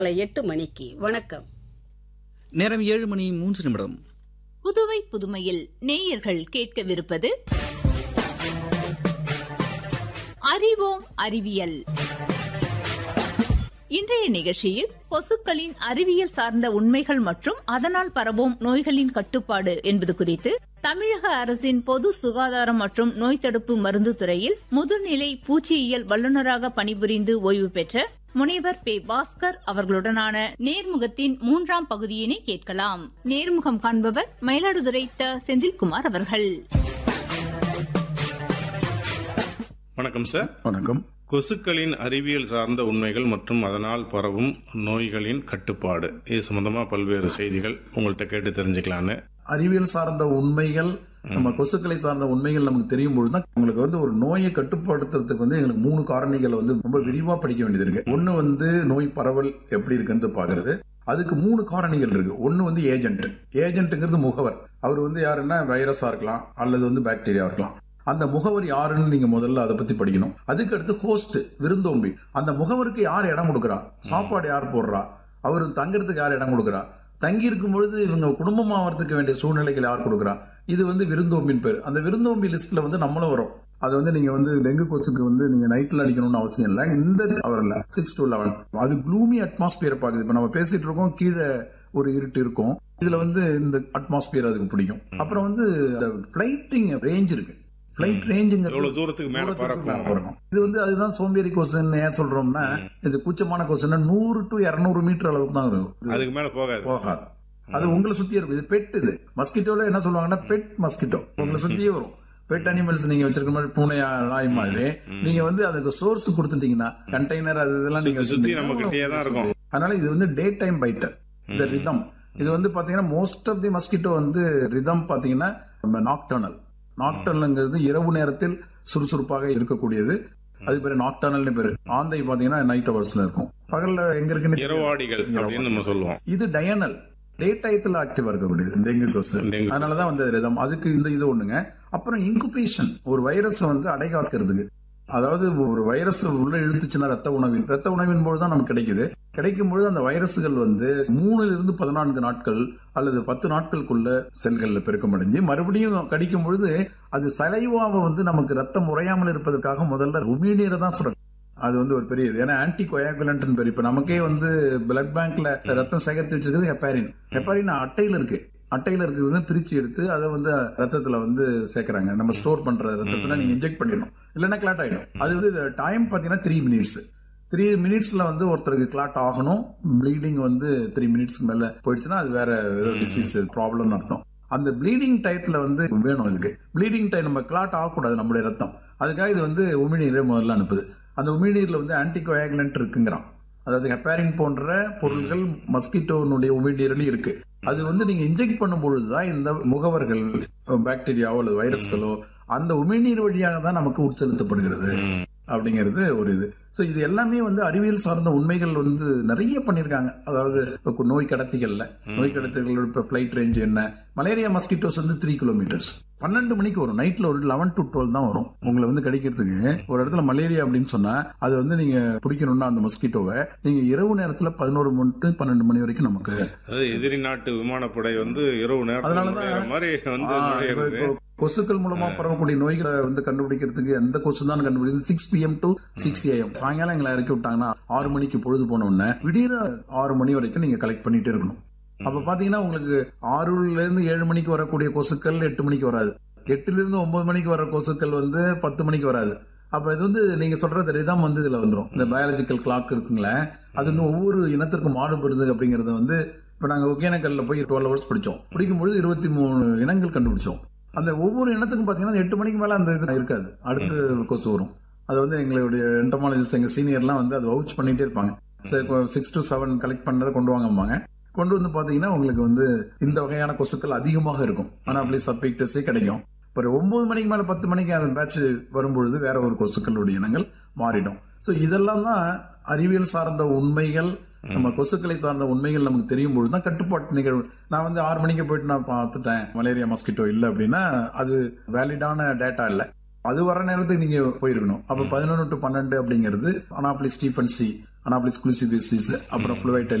காலை எட்டு மணிக்கு வணக்கம் நேரம் ஏழு மணி மூன்று நிமிடம் புதுவை புதுமையில் நேயர்கள் கேட்கவிருப்பது அறிவோம் அறிவியல் இன்றைய நிகழ்ச்சியில் கொசுக்களின் அறிவியல் சார்ந்த உண்மைகள் மற்றும் அதனால் பரவும் நோய்களின் கட்டுப்பாடு என்பது குறித்து தமிழக அரசின் பொது சுகாதாரம் மற்றும் நோய் தடுப்பு மருந்து துறையில் முதுநிலை பூச்சியியல் வல்லுநராக பணிபுரிந்து ஓய்வு பெற்ற முனைவர் பே பாஸ்கர் அவர்களுடனான நேர்முகத்தின் மூன்றாம் பகுதியினை கேட்கலாம் நேர்முகம் காண்பவர் மயிலாடுதுறை த செந்தில்குமார் அவர்கள் வணக்கம் சார் வணக்கம் கொசுக்களின் அறிவியல் சார்ந்த உண்மைகள் மற்றும் அதனால் பரவும் நோய்களின் கட்டுப்பாடு இது சம்பந்தமா பல்வேறு செய்திகள் உங்கள்கிட்ட கேட்டு தெரிஞ்சுக்கலான்னு அறிவியல் சார்ந்த உண்மைகள் நம்ம கொசுக்களை சார்ந்த உண்மைகள் நமக்கு தெரியும் பொழுதுதான் உங்களுக்கு வந்து ஒரு நோயை கட்டுப்படுத்துறதுக்கு வந்து எங்களுக்கு மூணு காரணிகளை வந்து ரொம்ப விரிவா படிக்க வேண்டியது இருக்கு ஒன்னு வந்து நோய் பரவல் எப்படி இருக்குன்னு பாக்குறது அதுக்கு மூணு காரணிகள் இருக்கு ஒன்னு வந்து ஏஜென்ட் ஏஜென்ட்ங்கிறது முகவர் அவர் வந்து யாருன்னா வைரஸா இருக்கலாம் அல்லது வந்து பாக்டீரியா இருக்கலாம் அந்த முகவர் யாருன்னு நீங்க முதல்ல அதை பத்தி படிக்கணும் அதுக்கு அடுத்து ஹோஸ்ட் விருந்தோம்பி அந்த முகவருக்கு யார் இடம் கொடுக்கறா சாப்பாடு யார் போடுறா அவர் தங்கறதுக்கு யார் இடம் கொடுக்கறா தங்கி இருக்கும் பொழுது இவங்க குடும்பம் ஆகிறதுக்கு வேண்டிய சூழ்நிலைகள் யார் கொடுக்குறா இது வந்து விருந்தோம்பின் பேர் அந்த விருந்தோம்பி லிஸ்ட்ல வந்து நம்மளும் வரும் அது வந்து நீங்க வந்து டெங்கு கொசுக்கு வந்து நீங்க நைட்ல அடிக்கணும்னு அவசியம் இல்லை இந்த அவர்ல சிக்ஸ் டு லெவன் அது க்ளூமி அட்மாஸ்பியர் பாக்குது இப்ப நம்ம பேசிட்டு இருக்கோம் கீழே ஒரு இருட்டு இருக்கும் இதுல வந்து இந்த அட்மாஸ்பியர் அதுக்கு பிடிக்கும் அப்புறம் வந்து பிளைட்டிங் ரேஞ்ச் இருக்கு பிளைட் ரேஞ்சுங்க எவ்வளவு தூரத்துக்கு மேல பறக்கும் இது வந்து அதுதான் சோம்பேறி கொசுன்னு ஏன் சொல்றோம்னா இது கூச்சமான கொசுன்னா நூறு டு இருநூறு மீட்டர் அளவுக்கு தான் இருக்கும் அதுக்கு மேல போகாது போகாது அது உங்களை சுத்தி இருக்கும் இது பெட் இது மஸ்கிட்டோல என்ன சொல்லுவாங்கன்னா பெட் மஸ்கிட்டோ உங்களை சுத்தியே வரும் பெட் அனிமல்ஸ் நீங்க வச்சிருக்க மாதிரி பூனை நாய் மாதிரி நீங்க வந்து அதுக்கு சோர்ஸ் கொடுத்துட்டீங்கன்னா கண்டெய்னர் அது இதெல்லாம் நீங்க சுத்தி நம்ம கிட்டயே தான் இருக்கும் அதனால இது வந்து டே டைம் பைட்டர் இந்த ரிதம் இது வந்து பாத்தீங்கன்னா மோஸ்ட் ஆஃப் தி மஸ்கிட்டோ வந்து ரிதம் பாத்தீங்கன்னா நாக்டர்னல் நாக்டர்னல்ங்கிறது இரவு நேரத்தில் சுறுசுறுப்பாக இருக்கக்கூடியது அது பேரு நாக்டர்னல்னு பேரு ஆந்தை பாத்தீங்கன்னா நைட் ஹவர்ஸ்ல இருக்கும் பகல்ல எங்க இருக்குன்னு இரவாடிகள் அப்படின்னு நம்ம சொல்லுவோம் இது டயனல் டே டயத்துல ஆக்டிவா இருக்கக்கூடியது டெங்கு கொசு டெங்கு அதனாலதான் வந்து ரிதம் அதுக்கு இந்த இது ஒண்ணுங்க அப்புறம் இன்குபேஷன் ஒரு வைரஸ் வந்து அடைகாக்கிறதுக்கு அதாவது ஒரு வைரஸ் உள்ள இழுத்துச்சுன்னா ரத்த உணவின் ரத்த உணவின் போது தான் நமக்கு கிடைக்குது கிடைக்கும் பொழுது அந்த வைரஸ்கள் வந்து மூணுல இருந்து பதினான்கு நாட்கள் அல்லது பத்து நாட்களுக்குள்ள செல்கள்ல பெருக்கம் அடைஞ்சு மறுபடியும் கடிக்கும் பொழுது அது சலைவாவை வந்து நமக்கு ரத்தம் உறையாமல் இருப்பதற்காக முதல்ல உமிழ்நீரை தான் சுரக்கும் அது வந்து ஒரு பெரிய இது ஏன்னா ஆன்டி கொயாகுலன்ட் பேர் இப்ப நமக்கே வந்து பிளட் பேங்க்ல ரத்தம் சேகரித்து வச்சிருக்கிறது ஹெப்பாரின் ஹெப்பாரின் அட்டையில இருக்கு அட்டையில இருக்கிறது பிரிச்சு எடுத்து அதை வந்து ரத்தத்துல வந்து சேர்க்கறாங்க நம்ம ஸ்டோர் பண்ற ரத்தத்துல நீங்க இன்ஜெக்ட் பண்ணிடணும் இல்லைன்னா கிளாட் ஆயிடும் அது வந்து டைம் பாத்தீங்கன்னா த்ரீ மினிட்ஸ் த்ரீ மினிட்ஸ்ல வந்து ஒருத்தருக்கு கிளாட் ஆகணும் ப்ளீடிங் வந்து த்ரீ மினிட்ஸ்க்கு மேல போயிடுச்சுன்னா அது வேற ஏதோ டிசீஸ் ப்ராப்ளம்னு அர்த்தம் அந்த ப்ளீடிங் டயத்துல வந்து வேணும் இதுக்கு ப்ளீடிங் டைம் நம்ம கிளாட் ஆகக்கூடாது நம்மளுடைய ரத்தம் அதுக்காக இது வந்து உமிழ்நீரை முதல்ல அனுப்புது அந்த உமிழ்நீர்ல வந்து ஆன்டி கோயாகுலன்ட் இருக்குங்கிறான் அதாவது ஹெப்பாரின் போன்ற பொருள்கள் மஸ்கிட்டோனுடைய உமிழ்நீரில் இருக்கு அது வந்து நீங்க இன்ஜெக்ட் பண்ணும் பொழுதுதான் இந்த முகவர்கள் பாக்டீரியாவோ அல்லது வைரஸ்களோ அந்த உமிழ்நீர் வழியாக தான் நமக்கு உட்செலுத்தப்படுகிறது அப்படிங்கிறது ஒரு இது சோ இது எல்லாமே வந்து அறிவியல் சார்ந்த உண்மைகள் வந்து நிறைய பண்ணிருக்காங்க அதாவது இப்ப நோய் கடத்திகள்ல நோய் கடத்திகள் இப்ப பிளைட் ரேஞ்ச் என்ன மலேரியா மஸ்கிட்டோஸ் வந்து த்ரீ கிலோமீட்டர்ஸ் பன்னெண்டு மணிக்கு வரும் நைட்ல ஒரு லெவன் டு டுவெல் தான் வரும் உங்களை வந்து கடிக்கிறதுக்கு ஒரு இடத்துல மலேரியா அப்படின்னு சொன்னா அது வந்து நீங்க பிடிக்கணும்னா அந்த மஸ்கிட்டோவை நீங்க இரவு நேரத்துல பதினோரு மணி to பன்னெண்டு மணி வரைக்கும் நமக்கு அதாவது எதிரி நாட்டு விமானப்படை வந்து இரவு நேரத்துல அதனாலதான் நுழையிற மாதிரி வந்து ஆ, இப்ப- நுழையிறது. இப்போ கொசுக்கள் மூலமா பரவக்கூடிய நோய்களை வந்து கண்டுபிடிக்கிறதுக்கு எந்த கொசு தான் கண்டுபிடிக்கிறது six PM to six AM சாயங்காலம் எங்களை இறக்கி விட்டாங்கன்னா ஆறு மணிக்கு பொழுது போன உடனே விடியற ஆறு மணி வரைக்கும் நீங்க கலெக்ட் பண்ணிட்டே இருக்கணும் அப்ப பாத்தீங்கன்னா உங்களுக்கு ஆறுல இருந்து ஏழு மணிக்கு வரக்கூடிய கொசுக்கள் எட்டு மணிக்கு வராது எட்டுல இருந்து ஒன்பது மணிக்கு வர கொசுக்கள் வந்து பத்து மணிக்கு வராது அப்ப இது வந்து நீங்க சொல்றது ரிதம் வந்து இதுல வந்துரும் இந்த பயாலஜிக்கல் கிளாக் இருக்குங்களே அது வந்து ஒவ்வொரு இனத்திற்கும் மாறுபடுது அப்படிங்கறது வந்து இப்ப நாங்க ஒகேனக்கல்ல போய் டுவெல் ஹவர்ஸ் படிச்சோம் படிக்கும்பொழுது இருபத்தி மூணு இனங்கள் கண்டுபிடிச்சோம் அந்த ஒவ்வொரு இனத்துக்கும் பாத்தீங்கன்னா எட்டு மணிக்கு மேல அந்த இது இருக்காது அடுத்து கொசு வரும் அது வந்து எங்களுடைய என்டமாலஜிஸ்ட் எங்க சீனியர்லாம் வந்து அதை வவுச் பண்ணிட்டே இருப்பாங்க சிக்ஸ் டு செவன் கலெக்ட் பண்ணதை கொண்டு வாங்கம்பாங்க கொண்டு வந்து பாத்தீங்கன்னா உங்களுக்கு வந்து இந்த வகையான கொசுக்கள் அதிகமாக இருக்கும் அனாப்ளிஸ் சப்பிக்டஸே கிடைக்கும் ஒரு ஒன்பது மணிக்கு மேல பத்து மணிக்கு அந்த பேட்ச் வரும்பொழுது வேற ஒரு கொசுக்களுடைய இனங்கள் மாறிடும் சோ இதெல்லாம் தான் அறிவியல் சார்ந்த உண்மைகள் நம்ம கொசுக்களை சார்ந்த உண்மைகள் நமக்கு தெரியும் பொழுதுதான் கட்டுப்பாட்டு நிகழ்வு நான் வந்து ஆறு மணிக்கு போயிட்டு நான் பார்த்துட்டேன் மலேரியா மஸ்கிட்டோ இல்ல அப்படின்னா அது வேலிடான டேட்டா இல்ல அது வர நேரத்துக்கு நீங்க போயிருக்கணும் அப்ப பதினொன்று டு பன்னெண்டு அப்படிங்கிறது அனாப்லி ஸ்டீஃபன் சி அனாபிளிஸ் குளிசிபிசிஸ் அப்புறம் ஃப்ளூவைட்